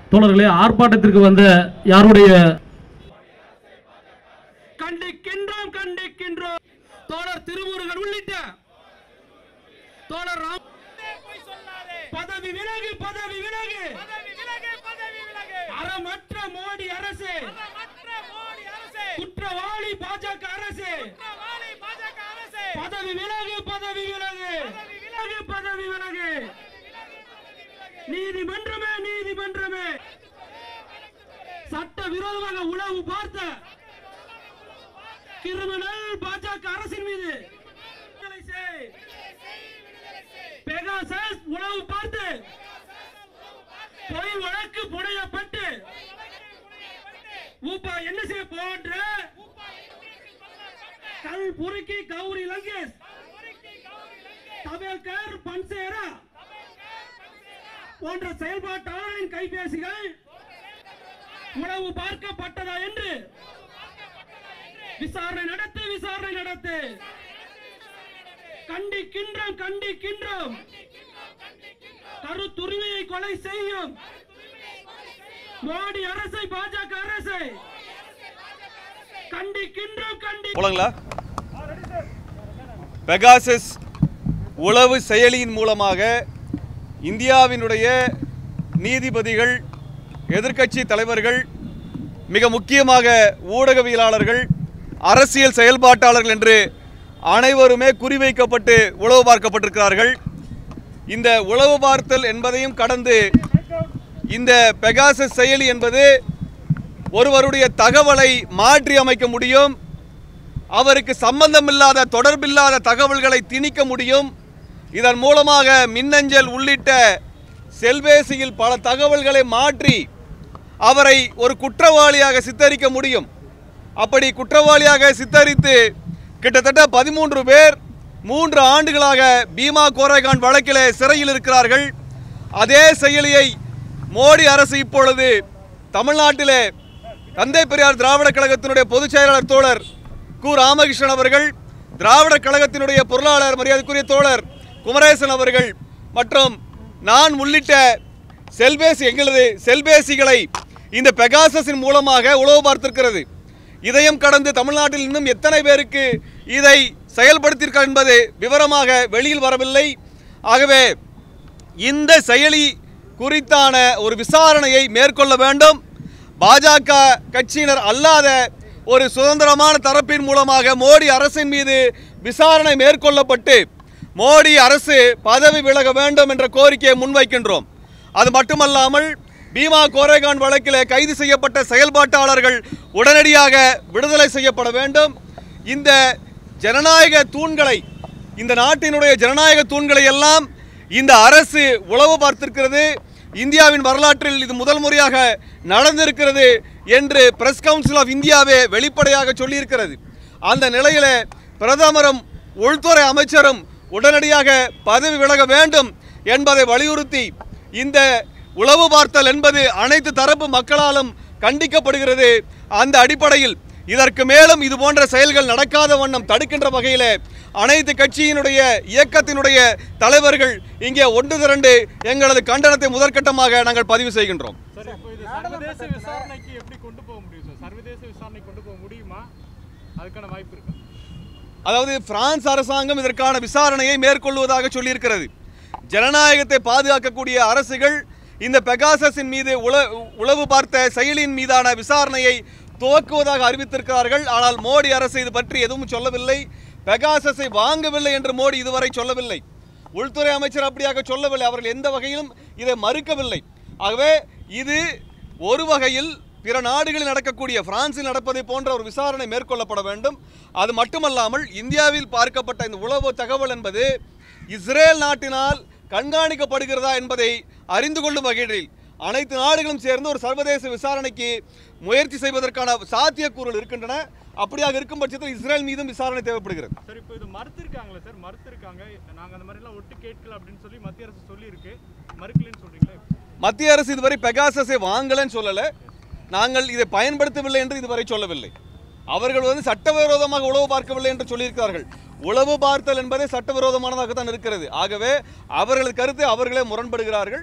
தோழர்களே ஆர்ப்பாட்டத்திற்கு வந்த யாருடைய கண்டிக்கின்றோம் கண்டிக்கின்றோம் தோழர் திருமுருகன் உள்ளிட்ட தோழர் ராம் பதவி விலகு பதவி விலகு அறமற்ற மோடி அரசு குற்றவாளி பாஜக அரசு பதவி விலகு பதவி விலகு விலகு பதவி விலகு நீதிமன்றமே நீதிமன்றமே சட்ட விரோதமாக உளவு பார்த்த கிரிமினல் பாஜக அரசின் மீது விடுதலை செய். பெகாசஸ் உளவு பார்த்து பொய் வழக்கு புனையப்பட்டு ஊப்பா என்ன செய்ய போன்ற கல் புருக்கி கௌரி லங்கேஷ் தவேல்கர் பன்சேரா போன்ற செயல்பாட்டாளரின் கைபேசிகள் உளவு பார்க்கப்பட்டதா என்று விசாரணை நடத்து விசாரணை நடத்து கண்டிக்கின்றோம் கண்டிக்கின்றோம் கருத்துரிமையை கொலை செய்யும் மோடி அரசை பாஜக அரசை கண்டிக்கின்றோம் கண்டி போலங்களா பெகாசஸ் உளவு செயலியின் மூலமாக இந்தியாவினுடைய நீதிபதிகள் எதிர்க்கட்சி தலைவர்கள் மிக முக்கியமாக ஊடகவியலாளர்கள் அரசியல் செயல்பாட்டாளர்கள் என்று அனைவருமே குறிவைக்கப்பட்டு உளவு பார்க்கப்பட்டிருக்கிறார்கள் இந்த உளவு பார்த்தல் என்பதையும் கடந்து இந்த பெகாசஸ் செயலி என்பது ஒருவருடைய தகவலை மாற்றி அமைக்க முடியும் அவருக்கு சம்பந்தமில்லாத தொடர்பில்லாத தகவல்களை திணிக்க முடியும் இதன் மூலமாக மின்னஞ்சல் உள்ளிட்ட செல்பேசியில் பல தகவல்களை மாற்றி அவரை ஒரு குற்றவாளியாக சித்தரிக்க முடியும் அப்படி குற்றவாளியாக சித்தரித்து கிட்டத்தட்ட பதிமூன்று பேர் மூன்று ஆண்டுகளாக பீமா கோரேகான் வழக்கிலே சிறையில் இருக்கிறார்கள் அதே செயலியை மோடி அரசு இப்பொழுது தமிழ்நாட்டிலே தந்தை பெரியார் திராவிட கழகத்தினுடைய பொதுச் செயலாளர் தோழர் கு ராமகிருஷ்ணன் அவர்கள் திராவிட கழகத்தினுடைய பொருளாளர் மரியாதைக்குரிய தோழர் குமரேசன் அவர்கள் மற்றும் நான் உள்ளிட்ட செல்பேசி எங்களது செல்பேசிகளை இந்த பெகாசஸின் மூலமாக உளவு பார்த்திருக்கிறது இதையும் கடந்து தமிழ்நாட்டில் இன்னும் எத்தனை பேருக்கு இதை செயல்படுத்தியிருக்க என்பது விவரமாக வெளியில் வரவில்லை ஆகவே இந்த செயலி குறித்தான ஒரு விசாரணையை மேற்கொள்ள வேண்டும் பாஜக கட்சியினர் அல்லாத ஒரு சுதந்திரமான தரப்பின் மூலமாக மோடி அரசின் மீது விசாரணை மேற்கொள்ளப்பட்டு மோடி அரசு பதவி விலக வேண்டும் என்ற கோரிக்கையை முன்வைக்கின்றோம் அது மட்டுமல்லாமல் பீமா கோரேகான் வழக்கிலே கைது செய்யப்பட்ட செயல்பாட்டாளர்கள் உடனடியாக விடுதலை செய்யப்பட வேண்டும் இந்த ஜனநாயக தூண்களை இந்த நாட்டினுடைய ஜனநாயக தூண்களை எல்லாம் இந்த அரசு உளவு பார்த்திருக்கிறது இந்தியாவின் வரலாற்றில் இது முதல் முறையாக நடந்திருக்கிறது என்று பிரஸ் கவுன்சில் ஆஃப் இந்தியாவே வெளிப்படையாக சொல்லியிருக்கிறது அந்த நிலையில பிரதமரும் உள்துறை அமைச்சரும் உடனடியாக பதவி விலக வேண்டும் என்பதை வலியுறுத்தி இந்த உளவு பார்த்தல் என்பது அனைத்து தரப்பு மக்களாலும் கண்டிக்கப்படுகிறது அந்த அடிப்படையில் இதற்கு மேலும் இது போன்ற செயல்கள் நடக்காத வண்ணம் தடுக்கின்ற வகையில் அனைத்து கட்சியினுடைய இயக்கத்தினுடைய தலைவர்கள் இங்கே ஒன்று திரண்டு எங்களது கண்டனத்தை முதற்கட்டமாக நாங்கள் பதிவு செய்கின்றோம் சார் இப்போ இது சர்வதேச விசாரணைக்கு எப்படி கொண்டு போக முடியும் சார் சர்வதேச விசாரணைக்கு கொண்டு போக முடியுமா அதுக்கான வாய்ப்பு இருக்கு அதாவது பிரான்ஸ் அரசாங்கம் இதற்கான விசாரணையை மேற்கொள்வதாக சொல்லியிருக்கிறது ஜனநாயகத்தை பாதுகாக்கக்கூடிய அரசுகள் இந்த பெகாசஸின் மீது உள உளவு பார்த்த செயலியின் மீதான விசாரணையை துவக்குவதாக அறிவித்திருக்கிறார்கள் ஆனால் மோடி அரசு இது பற்றி எதுவும் சொல்லவில்லை பெகாசஸை வாங்கவில்லை என்று மோடி இதுவரை சொல்லவில்லை உள்துறை அமைச்சர் அப்படியாக சொல்லவில்லை அவர்கள் எந்த வகையிலும் இதை மறுக்கவில்லை ஆகவே இது ஒரு வகையில் பிற நாடுகளில் நடக்கக்கூடிய பிரான்சில் நடப்பதை போன்ற ஒரு விசாரணை மேற்கொள்ளப்பட வேண்டும் அது மட்டுமல்லாமல் இந்தியாவில் பார்க்கப்பட்ட இந்த உளவு தகவல் என்பது இஸ்ரேல் நாட்டினால் கண்காணிக்கப்படுகிறதா என்பதை அறிந்து கொள்ளும் வகையில் அனைத்து நாடுகளும் சேர்ந்து ஒரு சர்வதேச விசாரணைக்கு முயற்சி செய்வதற்கான சாத்தியக்கூறுகள் இருக்கின்றன அப்படியாக இருக்கும் பட்சத்தில் இஸ்ரேல் மீதும் விசாரணை தேவைப்படுகிறது சார் இப்போ இது மறுத்திருக்காங்களே சார் மறுத்திருக்காங்க நாங்கள் அந்த மாதிரிலாம் ஒட்டு கேட்கல அப்படின்னு சொல்லி மத்திய அரசு சொல்லியிருக்கு மறுக்கலன்னு சொல்றீங்களே மத்திய அரசு இதுவரை பெகாசஸை வாங்கலன்னு சொல்லலை நாங்கள் இதை பயன்படுத்தவில்லை என்று இதுவரை சொல்லவில்லை அவர்கள் வந்து சட்டவிரோதமாக உளவு பார்க்கவில்லை என்று சொல்லியிருக்கிறார்கள் உளவு பார்த்தல் என்பதே சட்டவிரோதமானதாக தான் இருக்கிறது ஆகவே அவர்களது கருத்தை அவர்களே முரண்படுகிறார்கள்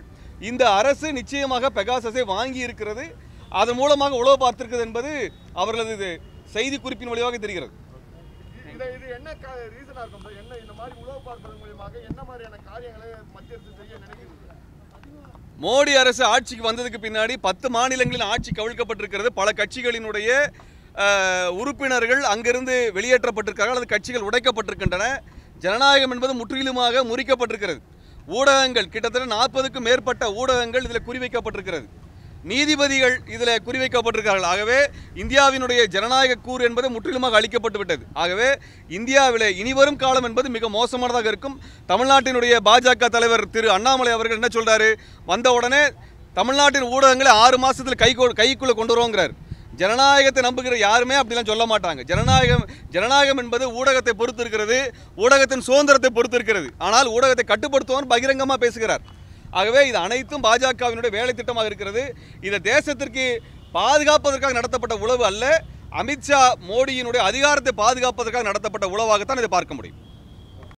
இந்த அரசு நிச்சயமாக பெகாசஸை வாங்கி இருக்கிறது அதன் மூலமாக உளவு பார்த்திருக்கிறது என்பது அவர்களது இது செய்தி குறிப்பின் வழியாக தெரிகிறது இதை இது என்ன ரீசனா இருக்கும் bro? என்ன இந்த மாதிரி உளவு பார்ப்பதன் மூலியமாக என்ன மாதிரியான காரியங்களை மத்திய அரசு செய்ய நினைக்கிறது மோடி அரசு ஆட்சிக்கு வந்ததுக்கு பின்னாடி பத்து மாநிலங்களில் ஆட்சி கவிழ்க்கப்பட்டிருக்கிறது பல கட்சிகளினுடைய அஹ், உறுப்பினர்கள் அங்கிருந்து வெளியேற்றப்பட்டிருக்கிறார்கள் அல்லது கட்சிகள் உடைக்கப்பட்டிருக்கின்றன ஜனநாயகம் என்பது முற்றிலுமாக முறிக்கப்பட்டிருக்கிறது ஊடகங்கள் கிட்டத்தட்ட நாற்பதுக்கும் மேற்பட்ட ஊடகங்கள் இதில் குறிவைக்கப்பட்டிருக்கிறது நீதிபதிகள் இதில் குறிவைக்கப்பட்டிருக்கிறார்கள் ஆகவே இந்தியாவினுடைய ஜனநாயக கூறு என்பது முற்றிலுமாக அளிக்கப்பட்டு விட்டது ஆகவே இந்தியாவிலே இனிவரும் காலம் என்பது மிக மோசமானதாக இருக்கும் தமிழ்நாட்டினுடைய பாஜக தலைவர் திரு அண்ணாமலை அவர்கள் என்ன சொல்றாரு வந்த உடனே தமிழ்நாட்டின் ஊடகங்களை ஆறு மாசத்துல கை கைக்குள்ள கொண்டு வருவோங்கிறார் ஜனநாயகத்தை நம்புகிற யாருமே அப்படிலாம் சொல்ல மாட்டாங்க ஜனநாயகம் ஜனநாயகம் என்பது ஊடகத்தை பொறுத்து இருக்கிறது ஊடகத்தின் சுதந்திரத்தை பொறுத்து இருக்கிறது ஆனால் ஊடகத்தை கட்டுப்படுத்துவோம் பகிரங்கமாக பேசுகிறார் ஆகவே இது அனைத்தும் பாஜகவினுடைய வேலை திட்டமாக இருக்கிறது இந்த தேசத்திற்கு பாதுகாப்பதற்காக நடத்தப்பட்ட உளவு அல்ல அமித்ஷா மோடியினுடைய அதிகாரத்தை பாதுகாப்பதற்காக நடத்தப்பட்ட உளவாகத்தான் இதை பார்க்க முடியும்